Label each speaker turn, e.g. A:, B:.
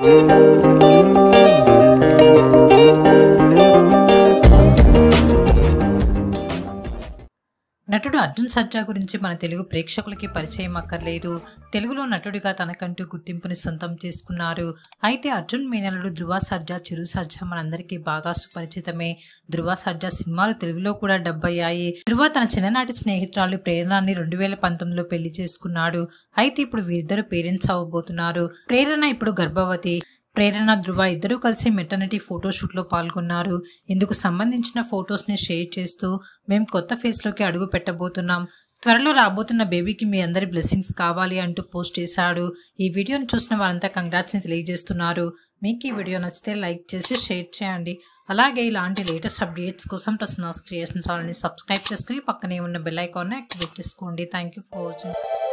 A: నటుడు అర్జున్ సర్జా గురించి మన తెలుగు ప్రేక్షకులకి పరిచయం అక్కర్లేదు తెలుగులో నటుడిగా తనకంటూ గుర్తింపుని సొంతం చేసుకున్నారు అయితే అర్జున్ మేనలుడు ధృవ సర్జా చిరు సర్జా మనందరికీ బాగా సుపరిచితమే ధృవ సర్జా సినిమాలు తెలుగులో కూడా డబ్బయ్యాయి ధృవ తన చిన్ననాటి స్నేహితురాలు ప్రేరణని రెండు వేల పంతొమ్మిదిలో పెళ్లి చేసుకున్నాడు అయితే ఇప్పుడు వీరిద్దరు పేరెంట్స్ అవ్వబోతున్నారు ప్రేరణ ఇప్పుడు గర్భవతి ప్రేరణ ధృవ ఇద్దరూ కలిసి మెటర్నిటీ ఫోటోషూట్లో పాల్గొన్నారు ఇందుకు సంబంధించిన ఫొటోస్ని షేర్ చేస్తూ మేము కొత్త ఫేస్లోకి అడుగు పెట్టబోతున్నాం త్వరలో రాబోతున్న బేబీకి మీ అందరి బ్లెస్సింగ్స్ కావాలి అంటూ పోస్ట్ చేశాడు ఈ వీడియోను చూసిన వారంతా కంగ్రాట్స్ని తెలియజేస్తున్నారు మీకు ఈ వీడియో నచ్చితే లైక్ చేసి షేర్ చేయండి అలాగే ఇలాంటి లేటెస్ట్ అప్డేట్స్ కోసం టస్నాస్ క్రియేషన్ ఛానల్ని సబ్స్క్రైబ్ చేసుకుని పక్కనే ఉన్న బెల్ ఐకాన్ని యాక్టివేట్ చేసుకోండి థ్యాంక్ యూ ఫర్ వాచింగ్